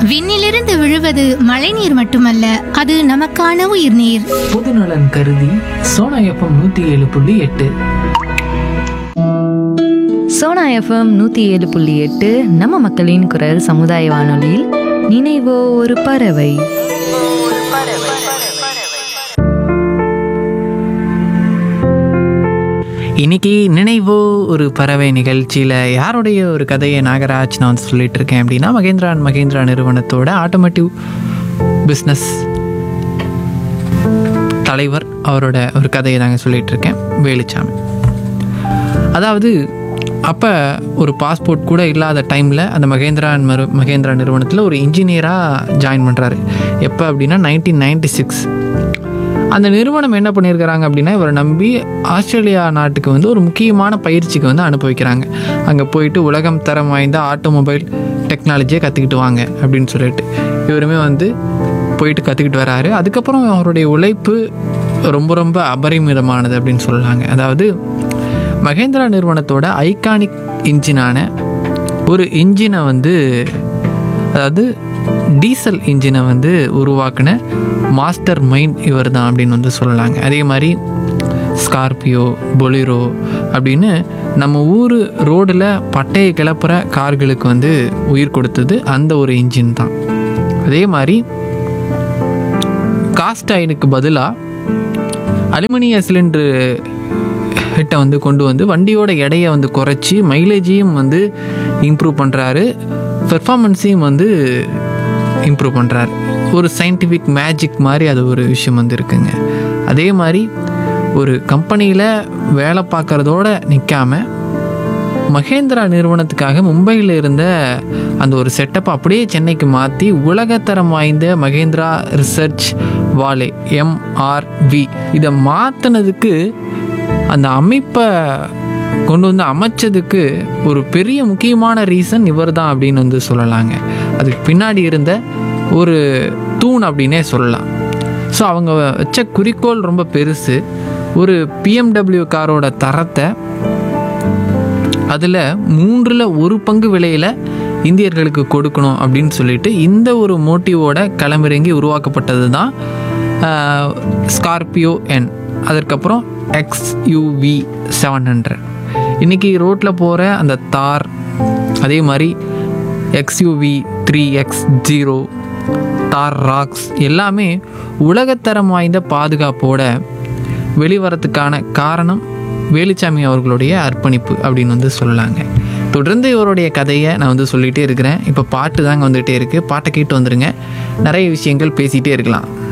விண்ணிலிருந்து விழுவது மழைநீர் மட்டுமல்ல அது நமக்கான உயிர்நீர் பொதுநலன் கருதி சோனா எஃப்எம் நூற்றி ஏழு புள்ளி எட்டு சோனா எஃப்எம் நூற்றி ஏழு புள்ளி எட்டு நம்ம மக்களின் குரல் சமுதாய வானொலியில் நினைவோ ஒரு பறவை இன்னைக்கு நினைவோ ஒரு பறவை நிகழ்ச்சியில் யாருடைய ஒரு கதையை நாகராஜ் நான் வந்து சொல்லிட்டு இருக்கேன் அப்படின்னா மகேந்திரா அண்ட் மகேந்திரா நிறுவனத்தோட ஆட்டோமேட்டிவ் பிஸ்னஸ் தலைவர் அவரோட ஒரு கதையை தாங்க சொல்லிட்டு இருக்கேன் வேலுச்சாமி அதாவது அப்போ ஒரு பாஸ்போர்ட் கூட இல்லாத டைமில் அந்த மகேந்திரா and மரு மகேந்திரா நிறுவனத்தில் ஒரு இன்ஜினியராக ஜாயின் பண்ணுறாரு எப்போ அப்படின்னா நைன்டீன் நைன்டி சிக்ஸ் அந்த நிறுவனம் என்ன பண்ணியிருக்கிறாங்க அப்படின்னா இவரை நம்பி ஆஸ்திரேலியா நாட்டுக்கு வந்து ஒரு முக்கியமான பயிற்சிக்கு வந்து அனுப்பி வைக்கிறாங்க அங்கே போயிட்டு உலகம் தரம் வாய்ந்த ஆட்டோமொபைல் டெக்னாலஜியை கற்றுக்கிட்டு வாங்க அப்படின்னு சொல்லிட்டு இவருமே வந்து போயிட்டு கற்றுக்கிட்டு வராரு அதுக்கப்புறம் அவருடைய உழைப்பு ரொம்ப ரொம்ப அபரிமிதமானது அப்படின்னு சொல்லலாங்க அதாவது மகேந்திரா நிறுவனத்தோட ஐகானிக் இன்ஜினான ஒரு இன்ஜினை வந்து அதாவது டீசல் இன்ஜினை வந்து உருவாக்கின மாஸ்டர் மைண்ட் இவர் தான் அப்படின்னு வந்து சொல்லலாங்க அதே மாதிரி ஸ்கார்பியோ பொலிரோ அப்படின்னு நம்ம ஊர் ரோடில் பட்டையை கிளப்புற கார்களுக்கு வந்து உயிர் கொடுத்தது அந்த ஒரு இன்ஜின் தான் அதே மாதிரி காஸ்ட் அயனுக்கு பதிலாக அலுமினிய சிலிண்டரு கிட்ட வந்து கொண்டு வந்து வண்டியோட எடையை வந்து குறைச்சி மைலேஜையும் வந்து இம்ப்ரூவ் பண்ணுறாரு பெர்ஃபார்மன்ஸையும் வந்து இம்ப்ரூவ் பண்ணுறாரு ஒரு சயின்டிஃபிக் மேஜிக் மாதிரி அது ஒரு விஷயம் வந்து இருக்குங்க அதே மாதிரி ஒரு கம்பெனியில் வேலை பார்க்குறதோட நிற்காம மகேந்திரா நிறுவனத்துக்காக மும்பையில் இருந்த அந்த ஒரு செட்டப்பை அப்படியே சென்னைக்கு மாற்றி உலகத்தரம் வாய்ந்த மகேந்திரா ரிசர்ச் வாலே எம்ஆர்வி இதை மாற்றினதுக்கு அந்த அமைப்பை கொண்டு வந்து அமைச்சதுக்கு ஒரு பெரிய முக்கியமான ரீசன் இவர் தான் அப்படின்னு வந்து சொல்லலாங்க அதுக்கு பின்னாடி இருந்த ஒரு தூண் அப்படின்னே சொல்லலாம் ஸோ அவங்க வச்ச குறிக்கோள் ரொம்ப பெருசு ஒரு பிஎம்டபிள்யூ காரோட தரத்தை அதில் மூன்றில் ஒரு பங்கு விலையில் இந்தியர்களுக்கு கொடுக்கணும் அப்படின்னு சொல்லிட்டு இந்த ஒரு மோட்டிவோட களமிறங்கி உருவாக்கப்பட்டது தான் ஸ்கார்பியோ என் அதற்கப்புறம் எக்ஸ்யூவி செவன் ஹண்ட்ரட் இன்றைக்கி ரோட்டில் போகிற அந்த தார் அதே மாதிரி XUV three X zero Thar Roxx எல்லாமே உலகத்தரம் வாய்ந்த பாதுகாப்போட வெளிவரத்துக்கான காரணம் வேலுச்சாமி அவர்களுடைய அர்ப்பணிப்பு அப்படின்னு வந்து சொல்லலாங்க தொடர்ந்து இவருடைய கதையை நான் வந்து சொல்லிகிட்டே இருக்கிறேன் இப்போ பாட்டு தாங்க வந்துகிட்டே இருக்குது பாட்டை கேட்டு வந்துருங்க நிறைய விஷயங்கள் பேசிகிட்டே இருக்கலாம்